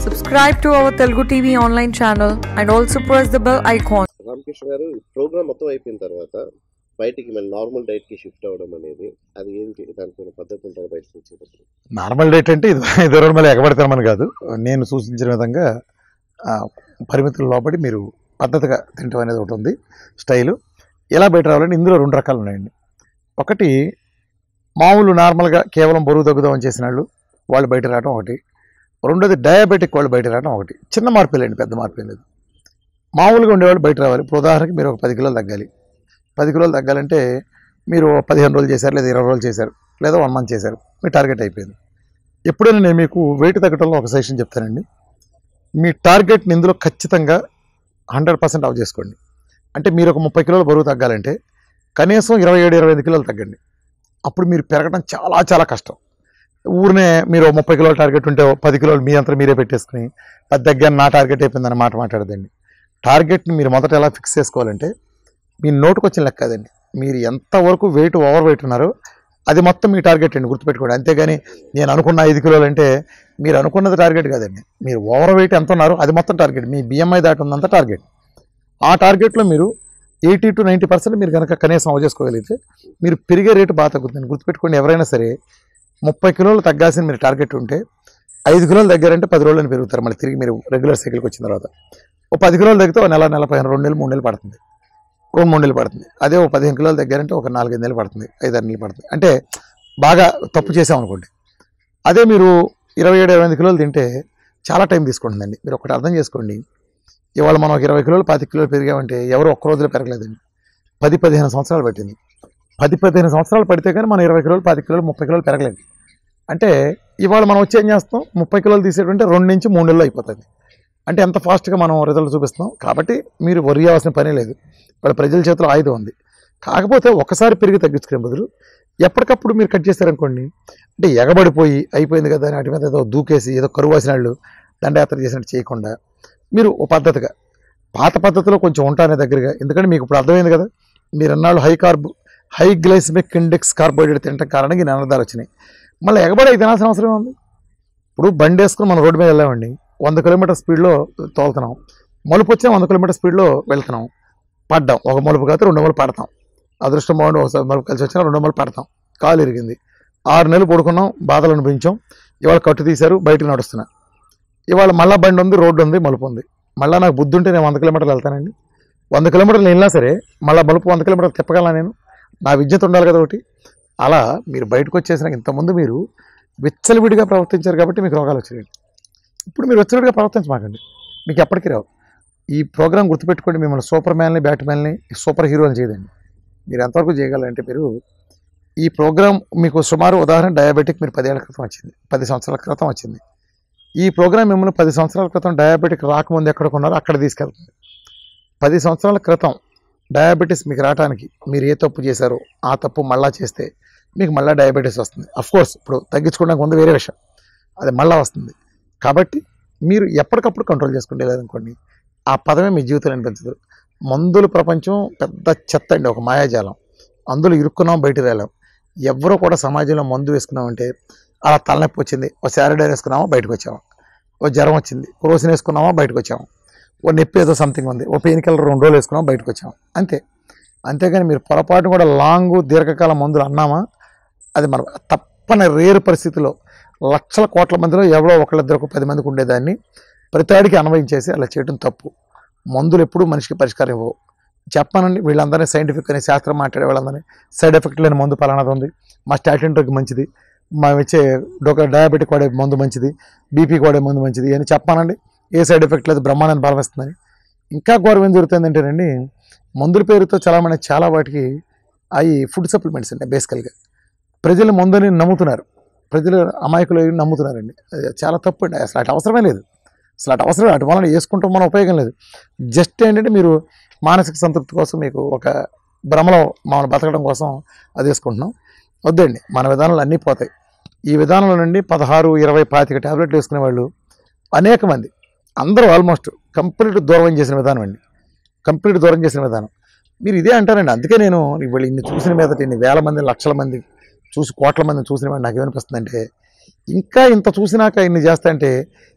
Subscribe to our Telugu TV online channel and also press the bell icon. Ramakrishna గారు programme మొత్తం అయిపోయిన తర్వాత బయటికి మళ్ళీ నార్మల్ డైట్ కి షిఫ్ట్ అవ్వడం అనేది అది ఏంటి దానికి ఉన్న పద్ధతి ఉంటుంది బయటకు వచ్చేటప్పుడు నార్మల్ డేట్ అంటే ఇది ఇది రెండు మళ్ళీ ఎగబడతామని కాదు నేను సూచించిన విధంగా ఆ, పరిమితుల లోపడి మీరు పద్ధతిగా తింటాం అనేది ఒకటి ఉంది స్టైలు ఎలా బయట రావాలంటే ఇందులో రెండు రకాలు ఉన్నాయండి ఒకటి మామూలు నార్మల్గా కేవలం బరువు తగ్గుదామని చేసిన వాళ్ళు వాళ్ళు బయట రావడం ఒకటి రెండోది డయాబెటిక్ వాళ్ళు బయట రావడం ఒకటి చిన్న మార్పు లేండి పెద్ద మార్పు ఏం లేదు మామూలుగా ఉండేవాళ్ళు బయట రావాలి ఇప్పుడు ఉదాహరణకి మీరు ఒక పది కిలోలు తగ్గాలి పది కిలోలు తగ్గాలంటే మీరు పదిహేను రోజులు చేశారు లేదా ఇరవై రోజులు చేశారు లేదా వన్ మంత్ చేశారు మీ టార్గెట్ అయిపోయింది ఎప్పుడైనా నేను మీకు వెయిట్ తగ్గడంలో ఒక సెషన్ చెప్తానండి మీ టార్గెట్ని ఇందులో ఖచ్చితంగా హండ్రెడ్ పర్సెంట్ ఆఫ్ చేసుకోండి అంటే మీరు ఒక ముప్పై కిలోలు బరువు తగ్గాలంటే కనీసం ఇరవై ఏడు ఇరవై ఐదు కిలోలు తగ్గండి అప్పుడు మీరు పెరగడం చాలా చాలా కష్టం ఊరినే మీరు ఓ ముప్పై కిలోల టార్గెట్ ఉంటే ఓ పది కిలోలు మీ అంతా మీరే పెట్టేసుకుని పది తగ్గాను నా టార్గెట్ అయిపోయిందని మాట మాట్లాడదండి టార్గెట్ని మీరు మొదట ఎలా ఫిక్స్ చేసుకోవాలంటే మీ నోటుకు వచ్చిన లెక్క అదండి మీరు ఎంతవరకు వెయిట్ ఓవర్ వెయిట్ ఉన్నారో అది మొత్తం మీ టార్గెట్ అండి గుర్తుపెట్టుకోండి అంతేగాని నేను అనుకున్న ఐదు కిలోలు అంటే మీరు అనుకున్నది టార్గెట్ కాదండి మీరు ఓవర్ వెయిట్ ఎంత ఉన్నారో అది మొత్తం టార్గెట్ మీ బిఎంఐ దాటి ఉందంత టార్గెట్ ఆ టార్గెట్లో మీరు ఎయిటీ టు నైంటీ పర్సెంట్ మీరు కనుక కనీసం అవ చేసుకోగలిగితే మీరు పెరిగే రేటు బాగా తగ్గుతుంది గుర్తుపెట్టుకోండి ఎవరైనా సరే ముప్పై కిలోలు తగ్గాల్సిన మీరు టార్గెట్ ఉంటే ఐదు కిలోలు తగ్గారంటే పది రోజులని పెరుగుతారు మళ్ళీ తిరిగి మీరు రెగ్యులర్ సైకిల్కి వచ్చిన తర్వాత ఓ పది కిలోలు తగ్గితే ఒక నెల నెల పదిహేను రెండు నెలలు మూడు నెలలు పడుతుంది రెండు మూడు నెలలు పడుతుంది అదే ఒక పదిహేను కిలోలు తగ్గారంటే ఒక నాలుగైదు నెలలు పడుతుంది ఐదారు నెలలు పడుతుంది అంటే బాగా తప్పు చేసాం అనుకోండి అదే మీరు ఇరవై ఏడు ఇరవై ఎనిమిది కిలోలు తింటే చాలా టైం తీసుకుంటుందండి మీరు ఒకటి అర్థం చేసుకోండి ఇవాళ మనం ఒక ఇరవై కిలోలు పాతి కిలోలు పెరిగామంటే ఎవరు ఒక్క రోజులో పెరగలేదండి పది పదిహేను సంవత్సరాలు పట్టింది పది పదిహేను సంవత్సరాలు పడితే కానీ మనం ఇరవై కిలోలు పాతి కిలోలు ముప్పై కిలోలు పెరగలేదు అంటే ఇవాళ మనం వచ్చి ఏం చేస్తాం ముప్పై కిలోలు తీసేటంటే రెండు నుంచి మూడు నెలలు అయిపోతుంది అంటే ఎంత ఫాస్ట్గా మనం రిజల్ట్ చూపిస్తాం కాబట్టి మీరు వరి అవ్వాల్సిన పని లేదు ఇక్కడ ప్రజల చేతిలో ఆయుధం ఉంది కాకపోతే ఒకసారి పెరిగి తగ్గించుకునే బదులు ఎప్పటికప్పుడు మీరు కట్ చేశారనుకోండి అంటే ఎగబడిపోయి అయిపోయింది కదా అని వాటి మీద ఏదో దూకేసి ఏదో కరువు వాసిన వాళ్ళు దండయాత్ర చేసినట్టు చేయకుండా మీరు ఓ పద్ధతిగా పాత పద్ధతిలో కొంచెం ఉంటానే దగ్గరగా ఎందుకంటే మీకు ఇప్పుడు అర్థమైంది కదా మీరు అన్నాళ్ళు high carb high glycemic index carbohydrate తినటం కారణంగా ఈ నినాదాలు వచ్చినాయి మళ్ళీ ఎగబడి అయితే తినాల్సిన అవసరం ఉంది ఇప్పుడు బండి వేసుకుని మనం రోడ్డు మీద వెళ్ళామండి వంద కిలోమీటర్ స్పీడ్లో తోలుతున్నాం మలుపు వచ్చినా వంద కిలోమీటర్ స్పీడ్లో వెళ్తున్నాం పడ్డాం ఒక మలుపు కాదు రెండు మలుపు పడతాం అదృష్టం బాగుండి ఒకసారి మలుపు కలిసి వచ్చినా రెండు మలుపు పడతాం కాలు ఇరిగింది ఆరు నెలలు పడుకున్నాం బాధలు అనిపించాం ఇవాళ కట్టు తీశారు బయటకు నడుస్తున్నా ఇవాళ మళ్ళా బండి ఉంది రోడ్డు ఉంది మలుపు ఉంది మళ్ళీ నాకు బుద్ధి ఉంటే నేను వంద కిలోమీటర్లు వెళ్తానండి వంద కిలోమీటర్లు వెళ్ళినా సరే మళ్ళీ మలుపు వంద కిలోమీటర్లు తిప్పగలనా నేను నా విద్యత ఉండాలి కదా ఒకటి అలా మీరు బయటకు వచ్చేసిన ఇంతకుముందు మీరు విచ్చలవిడిగా ప్రవర్తించారు కాబట్టి మీకు రోగాలు వచ్చినాయి ఇప్పుడు మీరు విచ్చలవిడిగా ప్రవర్తించమాకండి మీకు ఎప్పటికీ రావు ఈ ప్రోగ్రామ్ గుర్తుపెట్టుకోండి మిమ్మల్ని సూపర్ మ్యాన్ని బ్యాట్మ్యాన్ని సూపర్ హీరో అని చేయదండి మీరు ఎంతవరకు చేయగలంటే మీరు ఈ ప్రోగ్రామ్ మీకు సుమారు ఉదాహరణ డయాబెటిక్ మీరు పదేళ్ల క్రితం వచ్చింది పది సంవత్సరాల క్రితం వచ్చింది ఈ ప్రోగ్రామ్ మిమ్మల్ని పది సంవత్సరాల క్రితం డయాబెటిక్ రాకముందు ఎక్కడ కొన్నారో అక్కడ తీసుకెళ్తుంది పది సంవత్సరాల క్రితం డయాబెటీస్ మీకు రావడానికి మీరు ఏ తప్పు చేశారో ఆ తప్పు మళ్ళా చేస్తే మీకు మళ్ళీ డయాబెటీస్ వస్తుంది అఫ్ కోర్స్ ఇప్పుడు తగ్గించుకోవడానికి ముందు వేరే విషయం అది మళ్ళీ వస్తుంది కాబట్టి మీరు ఎప్పటికప్పుడు కంట్రోల్ చేసుకుంటే లేదనుకోండి ఆ పదమే మీ జీవితంలో అనిపించదు మందుల ప్రపంచం పెద్ద చెత్త అండి ఒక మాయాజాలం అందులో ఇరుక్కున్నాం బయట రాలేం ఎవరో కూడా సమాజంలో మందు వేసుకున్నామంటే అలా తలనొప్పి వచ్చింది ఓ శారడైన్ వేసుకున్నామా బయటకు వచ్చాము ఓ జ్వరం వచ్చింది క్రోసిన్ వేసుకున్నామా బయటకు వచ్చాము ఓ నొప్పి ఏదో సంథింగ్ ఉంది ఓ పెయిన్ కిల్లర్ రెండు రోజులు వేసుకున్నాం బయటకు వచ్చాము అంతే అంతేగాని మీరు పొరపాటు కూడా లాంగ్ దీర్ఘకాల మందులు అన్నామా అది మన తప్పని రేరు పరిస్థితిలో లక్షల కోట్ల మందిలో ఎవరో ఒకళ్ళిద్దరు పది మందికి ఉండేదాన్ని ప్రతివాడికి అన్వయించేసి అలా చేయడం తప్పు మందులు ఎప్పుడూ మనిషికి పరిష్కారం ఇవ్వవు చెప్పానండి వీళ్ళందరినీ సైంటిఫిక్ అని శాస్త్రం మాట్లాడే వాళ్ళందరినీ సైడ్ ఎఫెక్ట్ లేని మందు పలానాది ఉంది మా స్టాటిన్ డ్రగ్ మంచిది మా ఇచ్చే డొక డయాబెటిక్ వాడే మందు మంచిది బీపీకి వాడే మందు మంచిది అని చెప్పానండి ఏ సైడ్ ఎఫెక్ట్ లేదు బ్రహ్మాండాన్ని బలమిస్తుందని ఇంకా గౌరవం ఏం జరుగుతుందంటేనండి మందుల పేరుతో చాలామంది చాలా వాటికి అవి ఫుడ్ సప్లిమెంట్స్ అండి బేసికల్గా ప్రజలు మందుని నమ్ముతున్నారు ప్రజలు అమాయకులు అయి నమ్ముతున్నారండి అది చాలా తప్పు అండి అసలు అటు అవసరమే లేదు అసలు అటు అవసరం అటు వలన వేసుకుంటాం మన ఉపయోగం లేదు జస్ట్ ఏంటంటే మీరు మానసిక సంతృప్తి కోసం మీకు ఒక భ్రమలో మమ్మల్ని బతకడం కోసం అది వేసుకుంటున్నాం వద్దండి మన విధానాలు అన్నీ పోతాయి ఈ విధానంలో నుండి పదహారు ఇరవై పాతిక టాబ్లెట్లు వేసుకునే వాళ్ళు అనేక మంది అందరూ ఆల్మోస్ట్ కంప్లీట్ దూరం చేసిన విధానం అండి కంప్లీట్ దూరం చేసిన విధానం మీరు ఇదే అంటారండి అందుకే నేను వీళ్ళు ఇన్ని చూసిన మీదట ఇన్ని వేల మంది లక్షల మంది చూసి కోట్ల మందిని చూసిన వాడు నాకు ఏమనిపిస్తుందంటే ఇంకా ఇంత చూసినాక ఇన్ని చేస్తా అంటే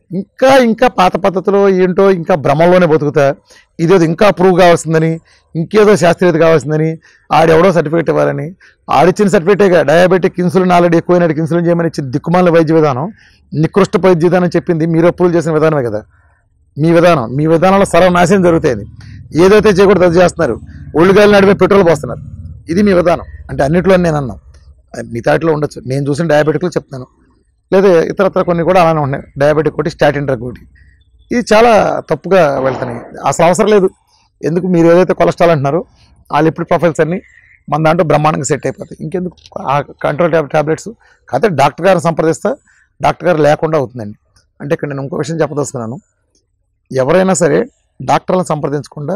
ఇంకా ఇంకా పాత పద్ధతిలో ఏంటో ఇంకా భ్రమంలోనే బతుకుతా ఇదేదో ఇంకా ప్రూవ్ కావాల్సిందని ఇంకేదో శాస్త్రీయత కావాల్సిందని ఆడెవడో సర్టిఫికేట్ ఇవ్వాలని ఆడిచ్చిన సర్టిఫికేటేగా డయాబెటిక్ ఇన్సులిన్ ఆల్రెడీ ఎక్కువైనట్టు ఇన్సులిన్ చేయమని ఇచ్చిన దిక్కుమాల వైద్య విధానం నికృష్ట వైద్య విధానం చెప్పింది మీరు అప్రూవ్ చేసిన విధానమే కదా మీ విధానం మీ విధానంలో సర్వనాశనం జరుగుతుంది ఏదైతే చేయకూడదు అది చేస్తున్నారు ఒళ్ళుగాలి నడిపే పెట్రోల్ పోస్తున్నారు ఇది మీ విధానం అంటే అన్నిట్లో నేను అన్నాం అది మీ తాటిలో ఉండొచ్చు నేను చూసిన డయాబెటిక్లో చెప్తున్నాను లేదా ఇతరత్ర కొన్ని కూడా అలానే ఉన్నాయి డయాబెటిక్ ఒకటి స్టాటిన్ డ్రగ్ ఒకటి ఇది చాలా తప్పుగా వెళ్తున్నాయి అసలు అవసరం లేదు ఎందుకు మీరు ఏదైతే కొలెస్ట్రాల్ అంటున్నారో ఆ లిపిడ్ ప్రొఫైల్స్ అన్ని మన దాంట్లో బ్రహ్మాండంగా సెట్ అయిపోతాయి ఇంకెందుకు ఆ కంట్రోల్ ట్యాబ్ టాబ్లెట్స్ కాకపోతే డాక్టర్ గారు సంప్రదిస్తే డాక్టర్ గారు లేకుండా అవుతుందండి అంటే ఇక్కడ నేను ఇంకో విషయం చెప్పదలుచుకున్నాను ఎవరైనా సరే డాక్టర్లను సంప్రదించకుండా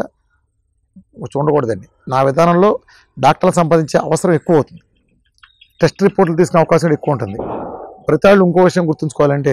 చూడకూడదండి నా విధానంలో డాక్టర్లను సంప్రదించే అవసరం ఎక్కువ అవుతుంది టెస్ట్ రిపోర్ట్లు తీసుకునే అవకాశం ఎక్కువ ఉంటుంది ప్రతి వాళ్ళు ఇంకో విషయం గుర్తుంచుకోవాలంటే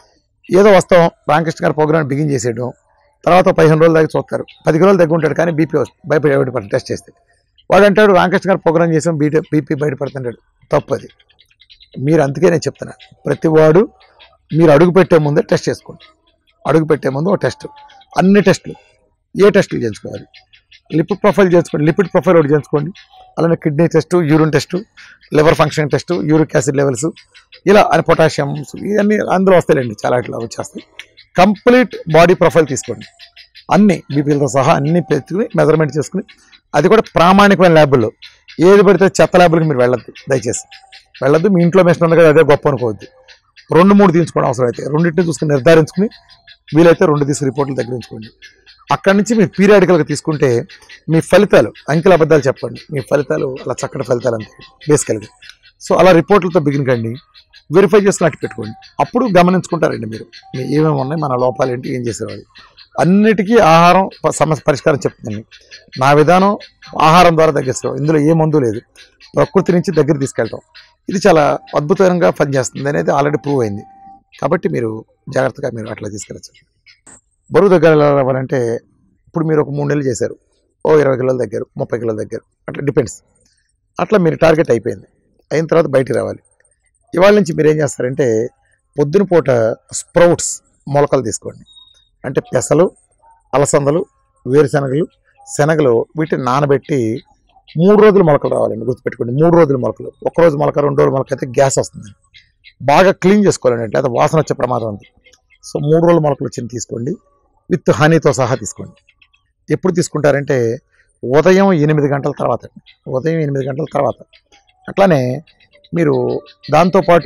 ఏదో వస్తాం రామకృష్ణ గారి ప్రోగ్రామ్ బిగిన్ చేసేయడం తర్వాత పదిహేను రోజుల దాకా చూస్తారు పది కిలోలు తగ్గి ఉంటాడు కానీ బీపీ భయపడి బయటపడి టెస్ట్ చేస్తే వాడు అంటాడు రామకృష్ణ గారు ప్రోగ్రామ్ చేసాం బీటీ బీపీ బయటపడుతుంటాడు తప్పు అది మీరు అందుకే నేను చెప్తున్నా ప్రతి వాడు మీరు అడుగు పెట్టే ముందే టెస్ట్ చేసుకోండి అడుగు పెట్టే ముందు ఒక టెస్ట్ అన్ని టెస్టులు ఏ టెస్టులు చేయించుకోవాలి లిపిడ్ ప్రొఫైల్ చేసుకోండి లిపిడ్ ప్రొఫైల్ ఒకటి చేసుకోండి అలానే kidney test urine test liver function test uric acid levels ఇలా అని పొటాషియమ్స్ ఇవన్నీ అందులో వస్తాయండి చాలా ఇట్లా వచ్చేస్తాయి కంప్లీట్ బాడీ ప్రొఫైల్ తీసుకోండి అన్ని బీపీలతో సహా అన్ని పెట్టుకుని మెజర్మెంట్ చేసుకుని అది కూడా ప్రామాణికమైన ల్యాబుల్లో ఏది పడితే చెత్త ల్యాబులకి మీరు వెళ్ళొద్దు దయచేసి వెళ్ళొద్దు మీ ఇంట్లో మెషిన్ ఉంది కదా అదే గొప్ప అనుకోవద్దు రెండు మూడు తీసుకోవడం అవసరం అయితే రెండింటిని చూసుకుని నిర్ధారించుకుని వీలైతే రెండు తీసి రిపోర్ట్లు దగ్గర ఉంచుకోండి అక్కడి నుంచి మీరు పీరియాడికల్గా తీసుకుంటే మీ ఫలితాలు అంకెల అబద్ధాలు చెప్పండి మీ ఫలితాలు అలా చక్కటి ఫలితాలు అంతే బేసికల్గా సో అలా రిపోర్ట్లతో బిగిన్ కండి వెరిఫై చేసుకుని అట్టు పెట్టుకోండి అప్పుడు గమనించుకుంటారండి మీరు మీ ఏమేమి ఉన్నాయి మన లోపాలు ఏంటి ఏం చేసేవాళ్ళు అన్నిటికీ ఆహారం ప- సమస్య పరిష్కారం చెప్తుందండి నా విధానం ఆహారం ద్వారా తగ్గిస్తాం ఇందులో ఏ మందు లేదు ప్రకృతి నుంచి దగ్గర తీసుకెళ్ళటం ఇది చాలా అద్భుతంగా పనిచేస్తుంది అనేది ఆల్రెడీ ప్రూవ్ అయింది కాబట్టి మీరు జాగ్రత్తగా మీరు అట్లా తీసుకెళ్ళచ్చు బరువు దగ్గర రావాలంటే ఇప్పుడు మీరు ఒక మూడు నెలలు చేశారు ఓ ఇరవై కిలోల దగ్గర ముప్పై కిలోల దగ్గర అట్లా డిపెండ్స్ అట్లా మీరు టార్గెట్ అయిపోయింది అయిన తర్వాత బయటికి రావాలి ఇవాళ నుంచి మీరు ఏం చేస్తారంటే పొద్దున పూట స్ప్రౌట్స్ మొలకలు తీసుకోండి అంటే పెసలు అలసందలు వేరుశనగలు శనగలు వీటిని నానబెట్టి మూడు రోజులు మొలకలు రావాలండి గుర్తుపెట్టుకోండి మూడు రోజులు మొలకలు ఒక రోజు మొలక రెండు రోజులు మొలక అయితే గ్యాస్ వస్తుంది బాగా క్లీన్ చేసుకోవాలండి లేదా వాసన వచ్చే ప్రమాదం ఉంది సో మూడు రోజులు మొలకలు వచ్చింది తీసుకోండి విత్ హనీతో సహా తీసుకోండి ఎప్పుడు తీసుకుంటారంటే ఉదయం ఎనిమిది గంటల తర్వాత ఉదయం ఎనిమిది గంటల తర్వాత అట్లానే మీరు దాంతోపాటు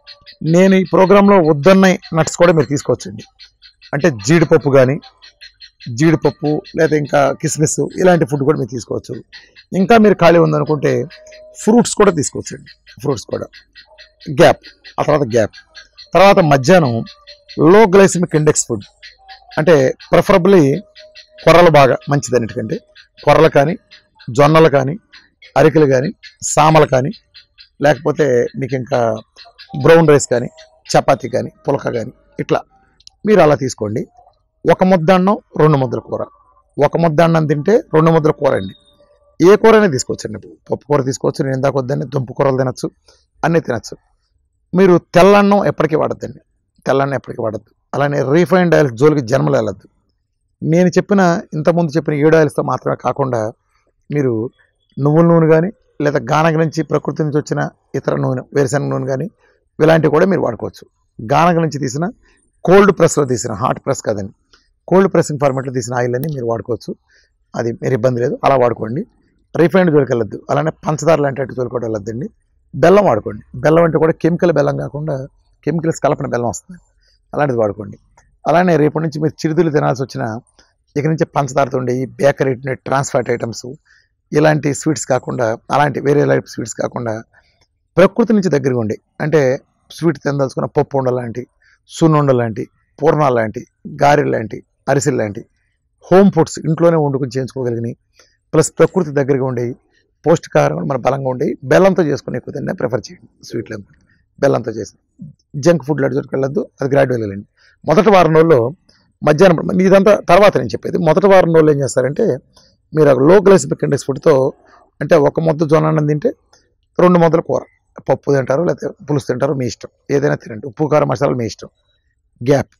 నేను ఈ ప్రోగ్రాంలో వద్దన్న నట్స్ కూడా మీరు తీసుకోవచ్చండి అంటే జీడిపప్పు కానీ జీడిపప్పు లేదా ఇంకా కిస్మిస్ ఇలాంటి ఫుడ్ కూడా మీరు తీసుకోవచ్చు ఇంకా మీరు ఖాళీ ఉందనుకుంటే ఫ్రూట్స్ కూడా తీసుకోవచ్చండి ఫ్రూట్స్ కూడా గ్యాప్ ఆ తర్వాత గ్యాప్ తర్వాత మధ్యాహ్నం లో గ్లైసమిక్ ఇండెక్స్ ఫుడ్ అంటే ప్రిఫరబుల్లీ కొర్రలు బాగా మంచిది అన్నిటికంటే కొర్రలు కానీ జొన్నలు కానీ అరికెలు కానీ సామలు కానీ లేకపోతే మీకు ఇంకా బ్రౌన్ రైస్ కానీ చపాతీ కానీ పులక కానీ ఇట్లా మీరు అలా తీసుకోండి ఒక ముద్ద అన్నం రెండు ముద్దల కూర ఒక ముద్ద అన్నం తింటే రెండు ముద్దల కూర అండి ఏ కూర అయినా తీసుకోవచ్చండి పప్పు కూర తీసుకోవచ్చు నేను ఇందాక వద్దని దుంపు కూరలు తినచ్చు అన్నీ తినచ్చు మీరు తెల్లన్నం ఎప్పటికీ వాడద్దండి తెల్లన్నం ఎప్పటికీ వాడద్దు అలానే రీఫైన్డ్ ఆయిల్స్ జోలికి జన్మలు వెళ్ళద్దు నేను చెప్పిన ఇంతకుముందు చెప్పిన ఏడు ఆయిల్స్తో మాత్రమే కాకుండా మీరు నువ్వుల నూనె కానీ లేదా గానగ నుంచి ప్రకృతి నుంచి వచ్చిన ఇతర నూనె వేరుశనగ నూనె కానీ ఇలాంటివి కూడా మీరు వాడుకోవచ్చు గానగ నుంచి తీసిన కోల్డ్ ప్రెస్లో తీసిన హాట్ ప్రెస్ కాదండి కోల్డ్ ప్రెస్సింగ్ ఫార్మాట్లో తీసిన ఆయిల్ అని మీరు వాడుకోవచ్చు అది మీరు ఇబ్బంది లేదు అలా వాడుకోండి రీఫైండ్ జోలికి వెళ్ళొద్దు అలానే పంచదార లాంటి వాటి జోలికి కూడా వెళ్ళొద్దండి బెల్లం వాడుకోండి బెల్లం అంటే కూడా కెమికల్ బెల్లం కాకుండా కెమికల్స్ కలపని బెల్లం వస్తుంది అలాంటిది వాడుకోండి అలానే రేపటి నుంచి మీరు చిరుతిళ్ళు తినాల్సి వచ్చిన ఇక నుంచి పంచదారతో ఉండే ఈ బేకరీ ట్రాన్స్ఫాట్ ఐటమ్స్ ఇలాంటి స్వీట్స్ కాకుండా అలాంటి వేరే లైఫ్ స్వీట్స్ కాకుండా ప్రకృతి నుంచి దగ్గరగా ఉండి అంటే స్వీట్ తినదలుచుకున్న పప్పు ఉండ లాంటి సున్నుండ లాంటి పూర్ణాలు లాంటి గారెలు లాంటి అరిసెలు లాంటి హోమ్ ఫుడ్స్ ఇంట్లోనే వండుకొని చేయించుకోగలిగినాయి ప్లస్ ప్రకృతి దగ్గరగా ఉండి పౌష్టికాహారం కూడా మన బలంగా ఉండి బెల్లంతో చేసుకుని ఎక్కువ తిన్నా ప్రిఫర్ చేయండి స్వీట్లు బెల్లంతో చేసి జంక్ ఫుడ్ లాంటి చోటుకి వెళ్ళొద్దు అది గ్రాడ్యువల్ వెళ్ళండి మొదటి వారం రోజుల్లో మధ్యాహ్నం ఇదంతా తర్వాత నేను చెప్పేది మొదటి వారం రోజులు ఏం చేస్తారంటే మీరు ఒక లో గ్లైసిమిక్ ఇండెక్స్ ఫుడ్తో అంటే ఒక ముద్ద జొన్న అన్నం తింటే రెండు ముద్దల కూర పప్పు తింటారు లేకపోతే పులుసు తింటారు మీ ఇష్టం ఏదైనా తినండి ఉప్పు కారం మసాలాలు మీ ఇష్టం గ్యాప్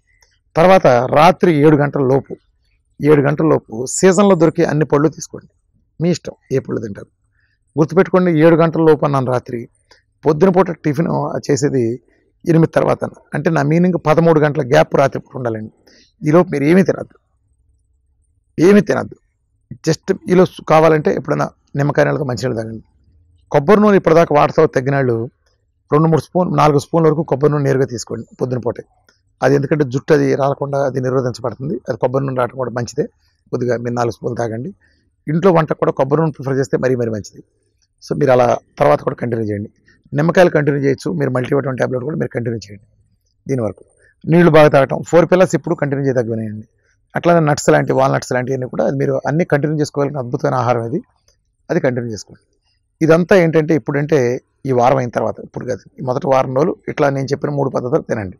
తర్వాత రాత్రి ఏడు గంటల లోపు ఏడు గంటల లోపు సీజన్లో దొరికే అన్ని పళ్ళు తీసుకోండి మీ ఇష్టం ఏ పళ్ళు తింటారు గుర్తుపెట్టుకోండి ఏడు గంటల లోపు అన్నాను రాత్రి పొద్దున పూట టిఫిన్ చేసేది ఎనిమిది తర్వాత అంటే నా మీనింగ్ పదమూడు గంటల గ్యాప్ రాత్రి పూట ఉండాలండి ఈలోపు మీరు ఏమీ తినద్దు ఏమీ తినద్దు జస్ట్ ఈలో కావాలంటే ఎప్పుడైనా నిమ్మకాయ నీళ్ళతో మంచినీళ్ళు తాగండి కొబ్బరి నూనె ఇప్పటిదాకా వాడతావు తగ్గినాళ్ళు రెండు మూడు స్పూన్ నాలుగు స్పూన్ల వరకు కొబ్బరి నూనె నేరుగా తీసుకోండి పొద్దున పూటే అది ఎందుకంటే జుట్టు అది రాలకుండా అది నిరోధించబడుతుంది అది కొబ్బరి నూనె రావడం కూడా మంచిదే కొద్దిగా మీరు నాలుగు స్పూన్లు తాగండి ఇంట్లో వంట కూడా కొబ్బరి నూనె ప్రిఫర్ చేస్తే మరీ మరీ మంచిది సో మీరు అలా తర్వాత కూడా కంటిన్యూ చేయండి నిమ్మకాయలు కంటిన్యూ చేయొచ్చు మీరు మల్టీవిటమిన్ ట్యాబ్లెట్ కూడా మీరు కంటిన్యూ చేయండి దీని వరకు నీళ్లు బాగా తాగటం ఫోర్ పిల్లర్స్ ఇప్పుడు కంటిన్యూ చేయదగ్గనేయండి అట్లానే నట్స్ లాంటి వాల్నట్స్ లాంటివన్నీ కూడా అది మీరు అన్ని కంటిన్యూ చేసుకోగలిగిన అద్భుతమైన ఆహారం ఇది అది కంటిన్యూ చేసుకోండి ఇదంతా ఏంటంటే ఇప్పుడంటే ఈ వారం అయిన తర్వాత ఇప్పుడు కాదు ఈ మొదటి వారం రోజులు ఇట్లా నేను చెప్పిన మూడు పద్ధతులు తినండి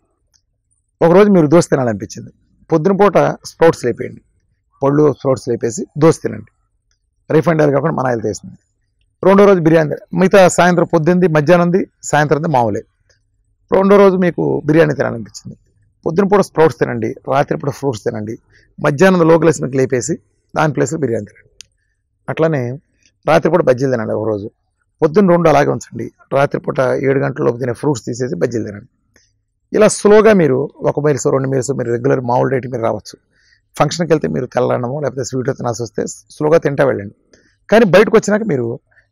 ఒకరోజు మీరు దోశ తినాలనిపించింది పొద్దున పూట స్ప్రౌట్స్ లేపేయండి పళ్ళు స్ప్రౌట్స్ లేపేసి దోశ తినండి రిఫైండ్ ఆయిల్ కాకుండా మన ఆయిల్ తీసింది రెండో రోజు బిర్యానీ తినండి. మిగతా సాయంత్రం పొద్దుంది మధ్యాహ్నంది సాయంత్రంది మామూలే రెండో రోజు మీకు బిర్యానీ తినాలనిపించింది పొద్దున పూట స్ప్రౌట్స్ తినండి రాత్రి పూట ఫ్రూట్స్ తినండి మధ్యాహ్నం లోకలేసి మీకు లేపేసి దాని ప్లేస్లో బిర్యానీ తినండి అట్లానే రాత్రిపూట బజ్జీలు తినండి ఒక రోజు పొద్దున్న రెండు అలాగే ఉంచండి రాత్రిపూట ఏడు గంటల లోపు తినే ఫ్రూట్స్ తీసేసి బజ్జీలు తినండి ఇలా స్లోగా మీరు ఒక మీల్స్ రెండు మీల్స్ మీరు రెగ్యులర్ మామూలు డైట్ మీరు రావచ్చు ఫంక్షన్కి వెళ్తే మీరు తెల్లన్నమో లేకపోతే స్వీట్ తినాల్సి వస్తే స్లోగా తింటా వెళ్ళండి కానీ బయటకు వచ్చినాక మీరు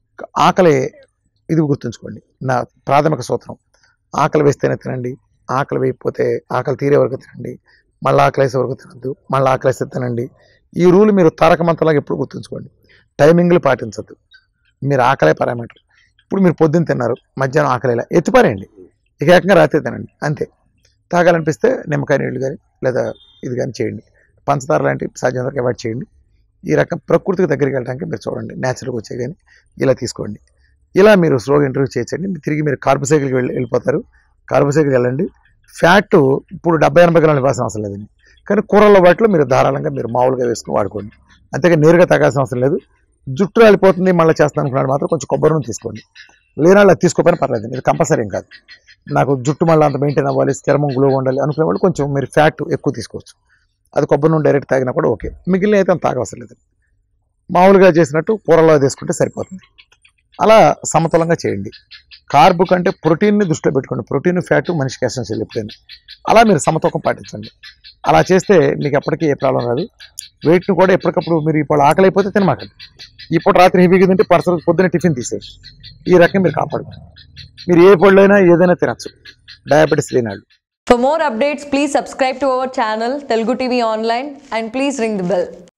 ఆకలి ఇది గుర్తుంచుకోండి నా ప్రాథమిక సూత్రం ఆకలి వేస్తేనే తినండి ఆకలి వేయకపోతే ఆకలి తీరే వరకు తినండి మళ్ళీ ఆకలి వేసే వరకు తినద్దు మళ్ళీ ఆకలి వేస్తే తినండి ఈ రూల్ మీరు తారక మంత్రలాగా ఎప్పుడు గుర్తుంచుకోండి టైమింగ్లు పాటించద్దు మీరు ఆకలే పారామీటర్ ఇప్పుడు మీరు పొద్దున్న తిన్నారు మధ్యాహ్నం ఆకలి ఇలా ఎత్తిపారేయండి ఇక ఏకంగా రాత్రి తినండి అంతే తాగాలనిపిస్తే నిమ్మకాయ నీళ్ళు కానీ లేదా ఇది కానీ చేయండి పంచదార లాంటివి సాధ్యమైనంత అవాయిడ్ చేయండి ఈ రకం ప్రకృతికి దగ్గరికి వెళ్ళడానికి మీరు చూడండి న్యాచురల్గా వచ్చే కానీ ఇలా తీసుకోండి ఇలా మీరు స్లోగా ఇంటర్వ్యూ చేయొచ్చండి తిరిగి మీరు కార్బ్ సైకిల్కి వెళ్ళి వెళ్ళిపోతారు కార్బ్ సైకిల్కి వెళ్ళండి ఫ్యాట్ ఇప్పుడు డెబ్బై ఎనభై గ్రాములు ఇవ్వాల్సిన అవసరం లేదండి కానీ కూరల్లో వాటిలో మీరు ధారాళంగా మీరు మామూలుగా వేసుకుని వాడుకోండి అంతేగా నేరుగా తాగాల్సిన అవసరం లేదు జుట్టు రాలిపోతుంది మళ్ళీ చేస్తాను అనుకున్నాడు మాత్రం కొంచెం కొబ్బరి నూనె తీసుకోండి లేనాళ్ళు అది తీసుకోకపోయినా పర్లేదు ఇది కంపల్సరీ ఏం కాదు నాకు జుట్టు మళ్ళీ అంత మెయింటైన్ అవ్వాలి చర్మం గ్లో ఉండాలి అనుకునే వాళ్ళు కొంచెం మీరు ఫ్యాట్ ఎక్కువ తీసుకోవచ్చు అది కొబ్బరి నూనె డైరెక్ట్ తాగినా కూడా ఓకే మిగిలిన అయితే అంత తాగవసరం లేదు మామూలుగా చేసినట్టు కూరలో తీసుకుంటే సరిపోతుంది అలా సమతులంగా చేయండి కార్బ్ కంటే ప్రోటీన్ని దృష్టిలో పెట్టుకోండి ప్రోటీన్ ఫ్యాట్ మనిషికి ఎసెన్షియల్ ఎప్పుడైనా అలా మీరు సమతూకం పాటించండి అలా చేస్తే మీకు ఎప్పటికీ ఏ ప్రాబ్లం రాదు వెయిట్ని కూడా ఎప్పటికప్పుడు మీరు ఇప్పుడు ఆకలి అయిపోతే తినమాకండి ఇప్పుడు రాత్రి హెవీగా తింటే పర్సనల్ పొద్దున్న టిఫిన్ తీసేయండి ఈ రకం మీరు కాపాడుకోండి మీరు ఏ పళ్ళైనా ఏదైనా తినచ్చు డయాబెటీస్ లేనాళ్ళు For more updates, please subscribe to our channel Telugu TV Online and please ring the bell.